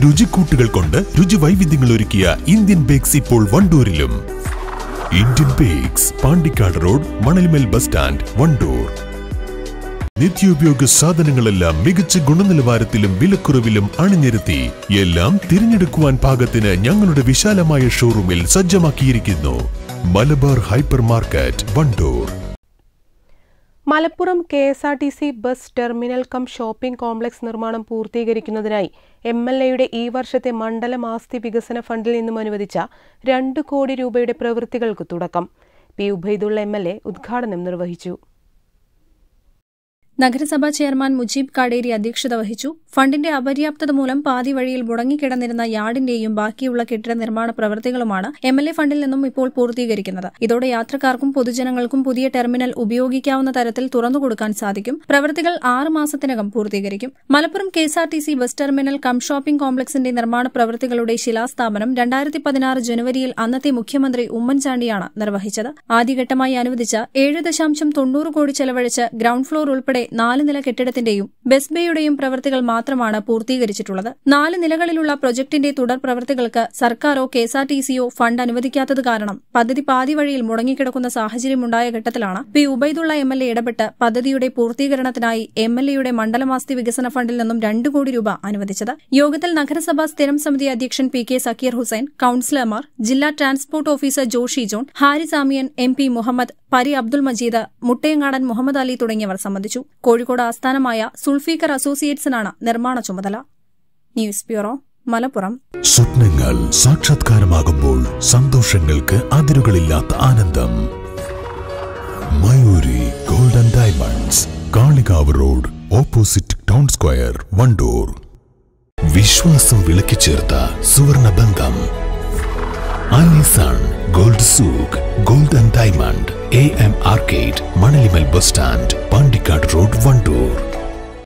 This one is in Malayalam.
രുചിക്കൂട്ടുകൾ കൊണ്ട് രുചി വൈവിധ്യങ്ങൾ ഒരുക്കിയ ഇന്ത്യൻ ബേക്സ് ഇപ്പോൾ വണ്ടൂരിലും Indian bakes Pandikkad road Manalmel bus stand Wandoor നിത്യോപയോഗ സാധനങ്ങളെല്ലാം മികച്ച ഗുണനിലവാരത്തിലും വിലക്കുറവിലും അണിനിരത്തി എല്ലാം തിരഞ്ഞെടുക്കുവാൻ പാകത്തിന് ഞങ്ങളുടെ വിശാലമായ ഷോറൂമിൽ സജ്ജമാക്കിയിരിക്കുന്നു Malabar hyper market Wandoor Malappuram K S R T C bus terminal cum shopping complex നിർമ്മാണം പൂർത്തീകരിക്കുന്നതിനായി എം എൽ എയുടെ ഈ വർഷത്തെ മണ്ഡലം ആസ്തി വികസന ഫണ്ടിൽ നിന്നും അനുവദിച്ച രണ്ട് കോടി രൂപയുടെ പ്രവൃത്തികൾക്ക് തുടക്കം P Ubaidulla M L A ഉദ്ഘാടനം നിർവഹിച്ചു നഗരസഭാ ചെയർമാൻ മുജീബ് കാടേരി അധ്യക്ഷത വഹിച്ചു ഫണ്ടിന്റെ അപര്യാപ്തത മൂലം പാതി വഴിയിൽ മുടങ്ങിക്കിടന്നിരുന്ന യാർഡിന്റെയും ബാക്കിയുള്ള കെട്ടിട നിർമ്മാണ പ്രവൃത്തികളുമാണ് എം എൽ എ ഫണ്ടിൽ നിന്നും ഇപ്പോൾ പൂർത്തീകരിക്കുന്നത് ഇതോടെ യാത്രക്കാർക്കും പൊതുജനങ്ങൾക്കും പുതിയ ടെർമിനൽ ഉപയോഗിക്കാവുന്ന തരത്തിൽ തുറന്നുകൊടുക്കാൻ സാധിക്കും പ്രവൃത്തികൾ ആറ് മാസത്തിനകം പൂർത്തീകരിക്കും Malappuram K S R T C bus terminal cum shopping കോംപ്ലക്സിന്റെ നിർമ്മാണ പ്രവൃത്തികളുടെ ശിലാസ്ഥാപനം രണ്ടായിരത്തി പതിനാറ് ജനുവരിയിൽ അന്നത്തെ മുഖ്യമന്ത്രി ഉമ്മൻചാണ്ടിയാണ് നിർവഹിച്ചത് ആദ്യഘട്ടമായി അനുവദിച്ച ഏഴ് ദശാംശം തൊണ്ണൂറ് കോടി ചെലവഴിച്ച് ഗ്രൌണ്ട് ഫ്ലോർ ഉൾപ്പെടെ നാല് നില കെട്ടിടത്തിന്റെയും ബസ് ബേയുടെയും പ്രവൃത്തികൾ മാത്രമാണ് പൂർത്തീകരിച്ചിട്ടുള്ളത് നാല് നിലകളിലുള്ള പ്രൊജക്ടിന്റെ തുടർ പ്രവൃത്തികൾക്ക് സർക്കാരോ കെഎസ്ആർടിസിയോ ഫണ്ട് അനുവദിക്കാത്തത് കാരണം പദ്ധതി പാതി വഴിയിൽ മുടങ്ങിക്കിടക്കുന്ന സാഹചര്യമുണ്ടായ ഘട്ടത്തിലാണ് P Ubaidulla M L A ഇടപെട്ട് പദ്ധതിയുടെ പൂർത്തീകരണത്തിനായി എം എൽ എയുടെ മണ്ഡലമാസ്തി വികസന ഫണ്ടിൽ നിന്നും രണ്ട് കോടി രൂപ അനുവദിച്ചത് യോഗത്തിൽ നഗരസഭാ സ്ഥിരം സമിതി അധ്യക്ഷൻ പി കെ സക്കീർ ഹുസൈൻ കൌൺസിലർമാർ ജില്ലാ transport officer Joshi John Harisamiyan M P Muhammad Pari Abdul Majeed മുട്ടയങ്ങാടൻ Muhammad Ali തുടങ്ങിയവർ സംബന്ധിച്ചു കോഴിക്കോട് ആസ്ഥാനമായ സുൾഫീക്കർ അസോസിയേറ്റ്സിനാണ് നിർമ്മാണ ചുമതല ന്യൂസ് ബ്യൂറോ മലപ്പുറം സ്വപ്നങ്ങൾ സാക്ഷാത്കാരമാകുമ്പോൾ സന്തോഷങ്ങൾക്ക് അതിരുകളില്ലാത്ത ആനന്ദം Mayuri golden diamonds Kalikavu road opposite town square Wandoor വിശ്വാസം വിളക്കിച്ചേർത്ത സുവർണ ബന്ധം Alison gold souk golden diamond A M arcade Manalimal bus stand Pandikkad road Wandoor